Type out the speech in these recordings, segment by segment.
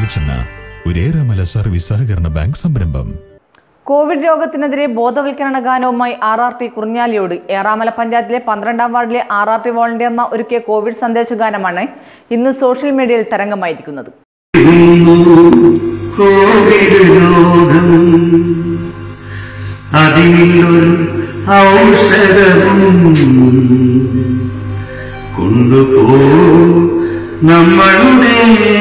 വെളിച്ചെണ്ണ ഒരു ഏറാമല സർവീസ് സഹകരണ ബാങ്ക് സംരംഭം കോവിഡ് രോഗത്തിനെതിരെ ബോധവൽക്കരണ ഗാനവുമായി ആർ ആർ ടി കുറിഞ്ഞാലിയോട് ഏറാമല പഞ്ചായത്തിലെ പന്ത്രണ്ടാം വാർഡിലെ ആർ ആർ ടി വോളണ്ടിയർമാർ ഒരുക്കിയ കോവിഡ് സന്ദേശ ഗാനമാണ് ഇന്ന് സോഷ്യൽ മീഡിയയിൽ തരംഗമായിരിക്കുന്നത് കോവിഡ് രോഗം അതിനൊരു ഔഷധവും കൊണ്ടുപോ നമ്മളുടെ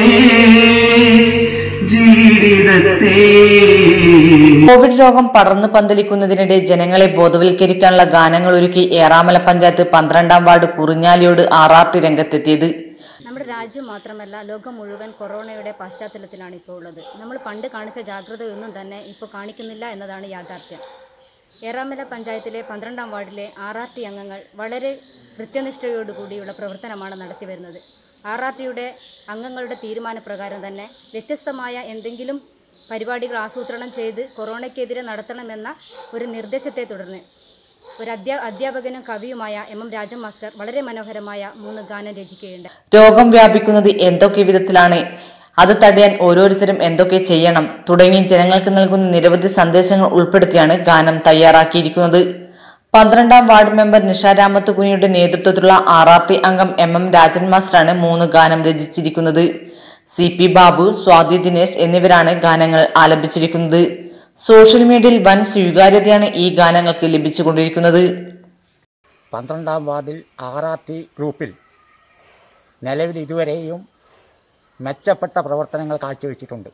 ജീവിതത്തെ കോവിഡ് രോഗം പടർന്നു പന്തലിക്കുന്നതിനിടെ ജനങ്ങളെ ബോധവൽക്കരിക്കാനുള്ള ഗാനങ്ങൾ ഒരുക്കി ഏറാമല പഞ്ചായത്ത് പന്ത്രണ്ടാം വാർഡ് കുറിഞ്ഞാലിയോട് ആർ ആർ ടി രംഗത്തെത്തിയത് നമ്മുടെ രാജ്യം മാത്രമല്ല ലോകം മുഴുവൻ കൊറോണയുടെ പശ്ചാത്തലത്തിലാണ് ഇപ്പോൾ ഉള്ളത് നമ്മൾ പണ്ട് കാണിച്ച ജാഗ്രതയൊന്നും തന്നെ ഇപ്പോൾ കാണിക്കുന്നില്ല എന്നതാണ് യാഥാർത്ഥ്യം ഏറാമല പഞ്ചായത്തിലെ പന്ത്രണ്ടാം വാർഡിലെ ആർ ആർ ടി അംഗങ്ങൾ വളരെ കൃത്യനിഷ്ഠയോടുകൂടിയുള്ള പ്രവർത്തനമാണ് നടത്തി വരുന്നത് ആർ ആർ ടിയുടെ അംഗങ്ങളുടെ തീരുമാനപ്രകാരം തന്നെ വ്യത്യസ്തമായ എന്തെങ്കിലും പരിപാടികൾ ആസൂത്രണം ചെയ്ത് കൊറോണയ്ക്കെതിരെ നടത്തണമെന്ന ഒരു നിർദ്ദേശത്തെ തുടർന്ന് ഒരു അധ്യാ അധ്യാപകനും കവിയുമായ എം എം രാജൻ മാസ്റ്റർ വളരെ മനോഹരമായ മൂന്ന് ഗാനം രചിക്കുകയുണ്ടായി രോഗം വ്യാപിക്കുന്നത് എന്തൊക്കെ വിധത്തിലാണ് അത് തടയാൻ ഓരോരുത്തരും എന്തൊക്കെ ചെയ്യണം തുടങ്ങി ജനങ്ങൾക്ക് നൽകുന്ന നിരവധി സന്ദേശങ്ങൾ ഉൾപ്പെടുത്തിയാണ് ഗാനം തയ്യാറാക്കിയിരിക്കുന്നത് പന്ത്രണ്ടാം വാർഡ് മെമ്പർ നിഷ രാമത്ത് കുനിയുടെ നേതൃത്വത്തിലുള്ള ആർ ആർ ടി അംഗം എം എം രാജൻ മാസ്റ്ററാണ് മൂന്ന് ഗാനം രചിച്ചിരിക്കുന്നത് സി പി ബാബു സ്വാതി ദിനേശ് എന്നിവരാണ് ഗാനങ്ങൾ ആലപിച്ചിരിക്കുന്നത് സോഷ്യൽ മീഡിയയിൽ വൻ സ്വീകാര്യതയാണ് ഈ ഗാനങ്ങൾക്ക് ലഭിച്ചുകൊണ്ടിരിക്കുന്നത് പന്ത്രണ്ടാം വാർഡിൽ ആർ ആർ ടി ഗ്രൂപ്പിൽ നിലവിൽ ഇതുവരെയും മെച്ചപ്പെട്ട പ്രവർത്തനങ്ങൾ കാഴ്ചവെച്ചിട്ടുണ്ട്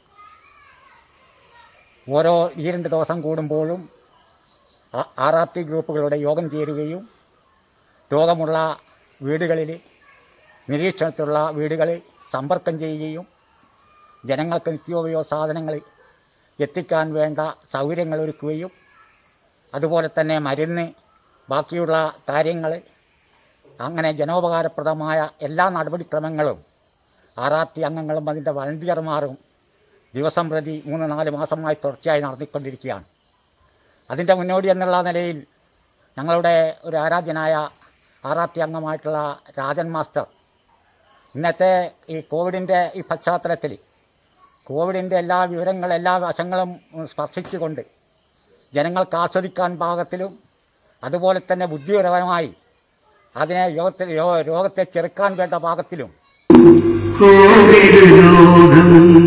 ഓരോ ഈ രണ്ട് ദിവസം കൂടുമ്പോഴും ആർ ആർ ടി ഗ്രൂപ്പുകളുടെ യോഗം ചേരുകയും രോഗമുള്ള വീടുകളിൽ നിരീക്ഷണത്തിലുള്ള വീടുകളിൽ സമ്പർക്കം ചെയ്യുകയും ജനങ്ങൾക്ക് നിത്യോപയോഗ സാധനങ്ങൾ എത്തിക്കാൻ വേണ്ട സൗകര്യങ്ങൾ ഒരുക്കുകയും അതുപോലെ തന്നെ മരുന്ന് ബാക്കിയുള്ള കാര്യങ്ങൾ അങ്ങനെ ജനോപകാരപ്രദമായ എല്ലാ നടപടിക്രമങ്ങളും ആർ ആർ ടി അംഗങ്ങളും അതിൻ്റെ വളണ്ടിയർമാരും ദിവസം പ്രതി മൂന്ന് നാല് മാസമായി തുടർച്ചയായി നടത്തിക്കൊണ്ടിരിക്കുകയാണ് അതിൻ്റെ മുന്നോടി എന്നുള്ള നിലയിൽ ഞങ്ങളുടെ ഒരു ആരാധ്യനായ ആർ ആർ ടി അംഗമായിട്ടുള്ള രാജൻ മാസ്റ്റർ ഇന്നത്തെ ഈ കോവിഡിൻ്റെ ഈ പശ്ചാത്തലത്തിൽ കോവിഡിൻ്റെ എല്ലാ വിവരങ്ങളും എല്ലാ വശങ്ങളും സ്പർശിച്ചുകൊണ്ട് ജനങ്ങൾക്ക് ആസ്വദിക്കാൻ പാകത്തിലും അതുപോലെ തന്നെ ബുദ്ധിപരമായി അതിനെ രോഗത്തിൽ രോ- രോഗത്തെ ചെറുക്കാൻ വേണ്ട പാകത്തിലും കോവിഡ് രോഗം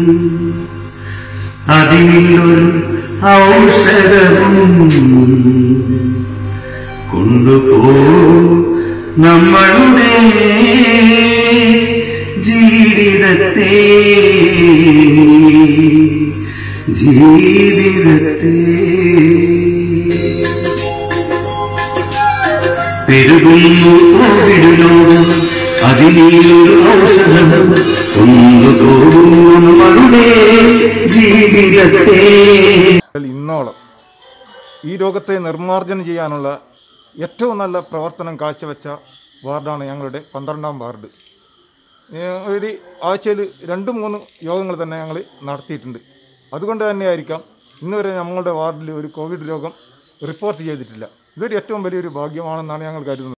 അതിനൊരു ഔഷധവും കൊണ്ടുപോ നമ്മളുടെ ജീവിതത്തെ ജീവിതത്തെ പെരുകുന്നു കോവിഡ് രോഗം അതിനീലൊരു ഔഷധം കൊണ്ടുപോകുന്നു നമ്മളുടെ ജീവിതത്തെ മുതൽ ഇന്നോളം ഈ രോഗത്തെ നിർമ്മാർജ്ജനം ചെയ്യാനുള്ള ഏറ്റവും നല്ല പ്രവർത്തനം കാഴ്ചവെച്ച വാർഡാണ് ഞങ്ങളുടെ പന്ത്രണ്ടാം വാർഡ് ഏഹ് ഒരു ആഴ്ചയിൽ രണ്ട് മൂന്ന് യോഗങ്ങൾ തന്നെ ഞങ്ങൾ നടത്തിയിട്ടുണ്ട് അതുകൊണ്ട് തന്നെയായിരിക്കാം ഇന്നുവരെ ഞങ്ങളുടെ വാർഡിൽ ഒരു കോവിഡ് രോഗം റിപ്പോർട്ട് ചെയ്തിട്ടില്ല ഇതൊരു ഏറ്റവും വലിയൊരു ഭാഗ്യമാണെന്നാണ് ഞങ്ങൾ കരുതുന്നത്